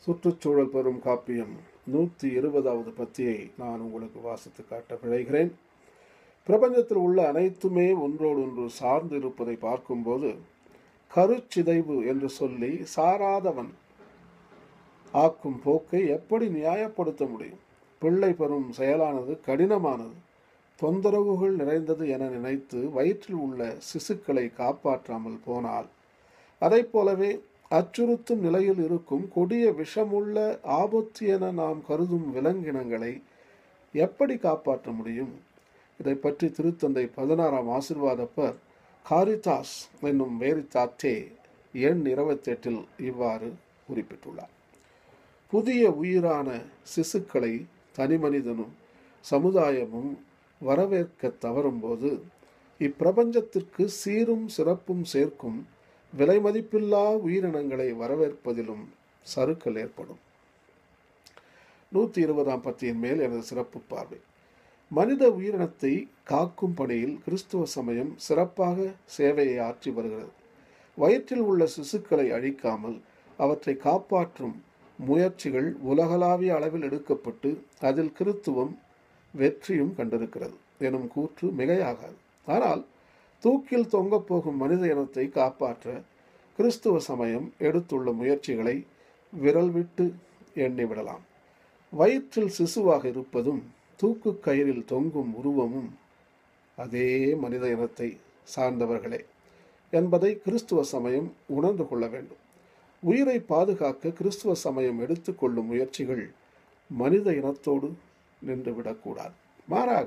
சுற்றுச்சூழல் பெறும் காப்பியம் நூற்றி இருபதாவது பத்தியை நான் உங்களுக்கு வாசித்து காட்ட விழைகிறேன் பிரபஞ்சத்தில் உள்ள அனைத்துமே ஒன்றோடொன்று சார்ந்து இருப்பதை பார்க்கும்போது கருச்சிதைவு என்று சொல்லி சாராதவன் ஆக்கும் போக்கை எப்படி நியாயப்படுத்த முடியும் பிள்ளை பெறும் செயலானது கடினமானது தொந்தரவுகள் நிறைந்தது என நினைத்து வயிற்றில் உள்ள சிசுக்களை காப்பாற்றாமல் போனால் அதைப் போலவே அச்சுறுத்தும் நிலையில் இருக்கும் கொடிய விஷமுள்ள ஆபத்து என நாம் கருதும் விலங்கினங்களை எப்படி காப்பாற்ற முடியும் இதை பற்றி திருத்தந்தை பதினாறாம் ஆசிர்வாதப்பர் காரிதாஸ் என்னும் வேரித்தாத்தே எண் இருபத்தெட்டில் இவ்வாறு குறிப்பிட்டுள்ளார் புதிய உயிரான சிசுக்களை தனிமனிதனும் சமுதாயமும் வரவேற்க தவறும்போது இப்பிரபஞ்சத்திற்கு சீரும் சிறப்பும் சேர்க்கும் விலைமதிப்பில்லா உயிரினங்களை வரவேற்பதிலும் சறுக்கல் ஏற்படும் நூற்றி இருபதாம் பத்தியின் மேல் எனது சிறப்பு பார்வை மனித உயிரினத்தை காக்கும் பணியில் கிறிஸ்துவ சமயம் சிறப்பாக சேவையை ஆற்றி வருகிறது வயிற்றில் உள்ள சிசுக்களை அழிக்காமல் அவற்றை காப்பாற்றும் முயற்சிகள் உலகளாவிய அளவில் எடுக்கப்பட்டு அதில் கிறித்துவம் வெற்றியும் கண்டிருக்கிறது எனும் கூற்று மிகையாகாது ஆனால் தூக்கில் தொங்கப் போகும் மனித இனத்தை காப்பாற்ற கிறிஸ்துவ சமயம் எடுத்துள்ள முயற்சிகளை விரல் விட்டு எண்ணிவிடலாம் வயிற்றில் சிசுவாக இருப்பதும் தூக்கு கயிறில் தொங்கும் உருவமும் அதே மனித இனத்தை சார்ந்தவர்களே என்பதை கிறிஸ்துவ சமயம் உணர்ந்து கொள்ள வேண்டும் உயிரை பாதுகாக்க கிறிஸ்துவ சமயம் எடுத்துக்கொள்ளும் முயற்சிகள் மனித இனத்தோடு நின்றுவிடக்கூடாது மாறாக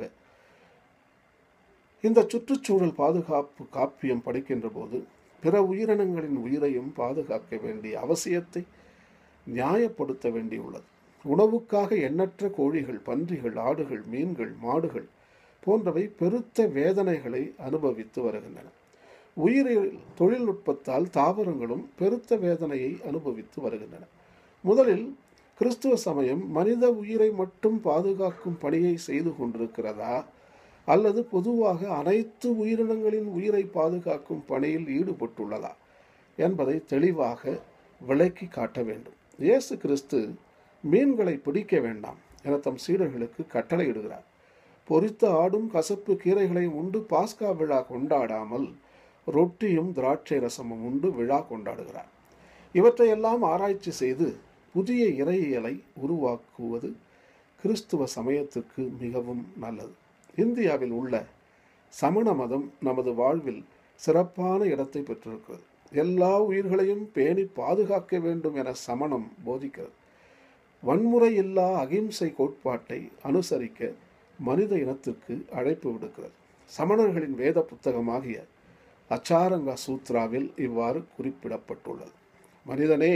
இந்த சுற்றுச்சூழல் பாதுகாப்பு காப்பியம் படிக்கின்ற போது பிற உயிரினங்களின் உயிரையும் பாதுகாக்க வேண்டிய அவசியத்தை நியாயப்படுத்த வேண்டியுள்ளது உணவுக்காக எண்ணற்ற கோழிகள் பன்றிகள் ஆடுகள் மீன்கள் மாடுகள் போன்றவை பெருத்த வேதனைகளை அனுபவித்து வருகின்றன உயிரியல் தொழில்நுட்பத்தால் தாவரங்களும் பெருத்த வேதனையை அனுபவித்து வருகின்றன முதலில் கிறிஸ்துவ சமயம் மனித உயிரை மட்டும் பாதுகாக்கும் பணியை செய்து கொண்டிருக்கிறதா அல்லது பொதுவாக அனைத்து உயிரினங்களின் உயிரை பாதுகாக்கும் பணியில் ஈடுபட்டுள்ளதா என்பதை தெளிவாக விளக்கி காட்ட வேண்டும் இயேசு கிறிஸ்து மீன்களை பிடிக்க வேண்டாம் என தம் சீடர்களுக்கு கட்டளையிடுகிறார் பொரித்த ஆடும் கசப்பு கீரைகளையும் உண்டு பாஸ்கா விழா கொண்டாடாமல் ரொட்டியும் திராட்சை ரசமும் உண்டு விழா கொண்டாடுகிறார் இவற்றையெல்லாம் ஆராய்ச்சி செய்து புதிய இறையியலை உருவாக்குவது கிறிஸ்துவ சமயத்திற்கு மிகவும் நல்லது இந்தியாவில் உள்ள சமண மதம் நமது வாழ்வில் சிறப்பான இடத்தை பெற்றிருக்கிறது எல்லா உயிர்களையும் பேணி பாதுகாக்க வேண்டும் என சமணம் போதிக்கிறது வன்முறை இல்லா அகிம்சை கோட்பாட்டை அனுசரிக்க மனித இனத்திற்கு அழைப்பு விடுக்கிறது சமணர்களின் வேத புத்தகமாகிய அச்சாரங்க சூத்ராவில் இவ்வாறு குறிப்பிடப்பட்டுள்ளது மனிதனே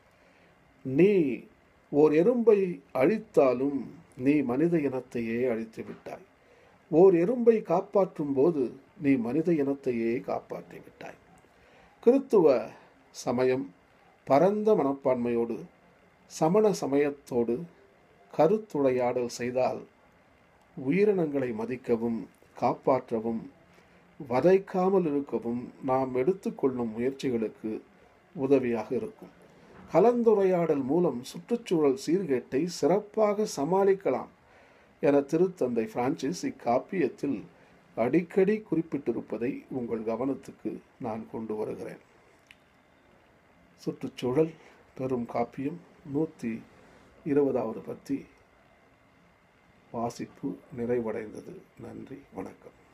நீ ஓர் எறும்பை அழித்தாலும் நீ மனித இனத்தையே அழித்து விட்டாய் ஓர் எறும்பை காப்பாற்றும் போது நீ மனித இனத்தையே காப்பாற்றி விட்டாய் கிறித்துவ சமயம் பரந்த மனப்பான்மையோடு சமண சமயத்தோடு கருத்துரையாடல் செய்தால் உயிரினங்களை மதிக்கவும் காப்பாற்றவும் வதைக்காமல் இருக்கவும் நாம் எடுத்துக்கொள்ளும் முயற்சிகளுக்கு உதவியாக இருக்கும் கலந்துரையாடல் மூலம் சுற்றுச்சூழல் சீர்கேட்டை சிறப்பாக சமாளிக்கலாம் என திருத்தந்தை பிரான்சிஸ் இக்காப்பியத்தில் அடிக்கடி குறிப்பிட்டிருப்பதை உங்கள் கவனத்துக்கு நான் கொண்டு வருகிறேன் சுற்றுச்சூழல் பெரும் காப்பியம் நூற்றி இருபதாவது பத்தி வாசிப்பு நிறைவடைந்தது நன்றி வணக்கம்